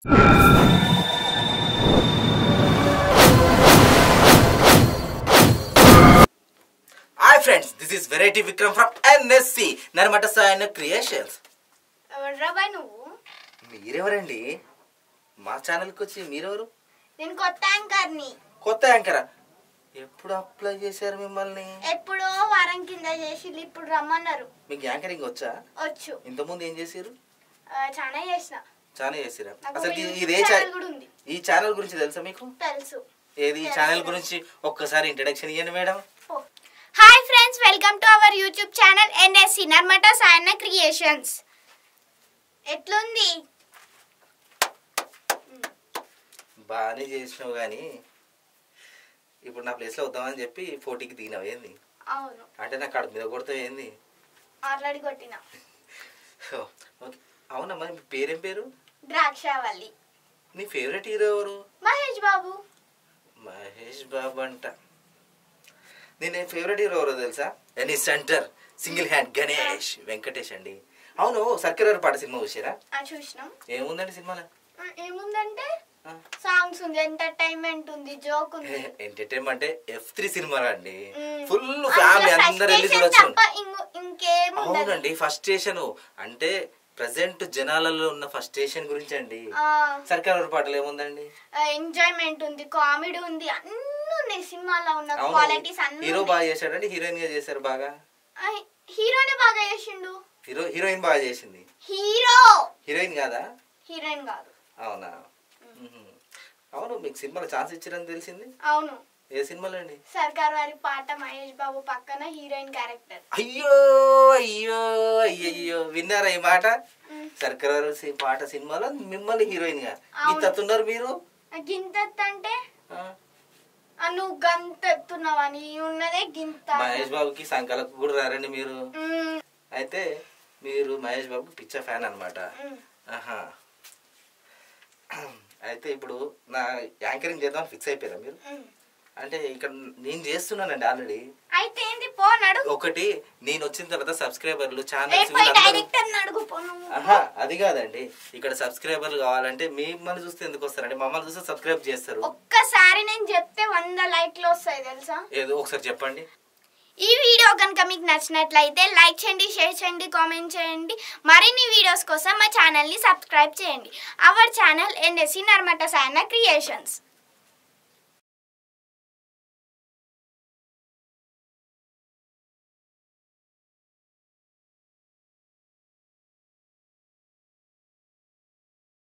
Hi friends this is variety Vikram from NSC Narmata Sayana creations ఎవర్రా boy నువ్వు మీరెవరండి మా ఛానల్కి వచ్చి మీరెవరు నేను కొత్త యాంకర్ని కొత్త యాంకరా ఎప్పుడు అప్లై చేశారు మిమ్మల్ని ఎప్పుడో వారం కింద చేసి ఇప్పుడు రమ్మన్నారు మీకు యాంకరింగ్ వచ్చా వచ్చు ఇంతకుముందు ఏం చేశారు ఆ, చాలా చేసిన చాలా చేసిరా నాకు అసలు ఒక ఈ- YouTube ఇదే ఛానల్ ఛా- కూడా ఉంది ఈ ఛానల్ గురించి తెలుసా మీకు తెలుసు ఏది ఈ ఛానల్ గురించి ఒక్కసారి ఇంట్రడక్షన్ ఇవ్వండి madam hi friends welcome to our YouTube channel NSC Narmata Sayanna creations ఎట్లుంది బాగానే చేసినావు కానీ ఇప్పుడు నా ప్లేస్లో వద్దామని చెప్పి ఫోటోకి దిగినావు ఏంది అవును అంటే నా కడుపు మీద కొడతావు ఏంది ఆల్రెడీ కొట్టిన ఓ, ఓకే అవునా మరి మీ పేరేం పేరు ద్రాక్షావల్లి నీ ఫేవరెట్ హీరో ఎవరు మహేష్ బాబు మహేష్ బాబు అంట నేను ఫేవరెట్ హీరో ఎవరో తెలుసా any centre single hand Ganesh Venkatesh అండి అవును సర్కిలర్ పాట సినిమా చూసారా ఆ చూసినాం ఏముందండి సినిమాలో ఆ, ఏముందంటే సాంగ్స్ ఉంది ఎంటర్టైన్మెంట్ ఉంది జోక్ ఉంది ఎంటర్టైన్మెంట్ అంటే ఎఫ్ త్రీ సినిమా అండి మ్మ్. ఫుల్ అందులో ఫ్యామిలీ అందరు వెళ్ళి frustration చూడొచ్చు తప్ప ఇంకో- ఇంకేం ఉండదు అవునండి ఫస్ట్ స్టేషన్ అంటే ప్రజెంట్ జనాలలో ఉన్న ఫస్ట్ స్టేషన్ గురించి అండి సర్కార్ పాటలు ఏముందండి ఎంజాయ్మెంట్ ఉంది కామెడీ ఉంది అన్ని ఉన్నాయి సినిమాలో ఉన్న అవును క్వాలిటీస్ అన్ని హీరో ఉన్నాయి. బాగా చేశాడండి హీరోయిన్ గా చేశారు బాగా ఆ, హీరోనే బాగా చేసిండు హీరో హీరోయిన్ బాగా చేసింది హీరో హీరోయిన్ కాదా హీరోయిన్ కాదు అవునా మ్మ్. అవును మీకు సినిమాలో ఛాన్స్ ఇచ్చారని తెలిసింది అవును ఏ సినిమాలో అండి సర్కార్ వారి పాట మహేష్ బాబు పక్కన హీరోయిన్ క్యారెక్టర్ అయ్యో అయ్యో అయ్యయ్యో విన్నారా ఈ మాట సర్కార్ సి- పాట సినిమాలో మిమ్మల్ని హీరోయిన్ గా అవును. ఇంతతున్నారు మీరు గింతెత్ అంటే ఆ? ఆ, నువ్వు గంత ఎత్తున్నావని ఉన్నదే గింత మహేష్ బాబుకి సంకలకు కూడా రారండి మీరు మ్మ్. అయితే మీరు మహేష్ బాబుకి పిచ్చ ఫ్యాన్ అనమాట మ్మ్. ఆహా అయితే ఇప్పుడు నా యాంకరింగ్ చేద్దాం ఫిక్స్ అయిపోయారా మీరు మ్మ్. అంటే ఇక్కడ నేను చేస్తున్నానండి ఆల్రెడీ అయితే ఏంది పో నడు ఒకటి నేను వచ్చిన తర్వాత సబ్స్క్రైబర్లు ఏ ఛానల్స్ పోయి డైరెక్టర్ అడుగు పో నువ్వు ఆహా అది కాదండి ఇక్కడ సబ్స్క్రైబర్లు కావాలంటే మిమ్మల్ని చూస్తే ఎందుకు వస్తారండి మమ్మల్ని చూస్తే సబ్స్క్రైబ్ చేస్తారు ఒక్కసారి నేను చెప్తే వంద లైక్లు వస్తాయి తెలుసా ఏదో ఒకసారి చెప్పండి ఈ వీడియో కనుక మీకు నచ్చినట్లయితే లైక్ చేయండి షేర్ చేయండి కామెంట్ చేయండి మరిన్ని వీడియోస్ కోసం మా ఛానల్ని సబ్స్క్రైబ్ చేయండి our channel NSC Narmata Sayana creations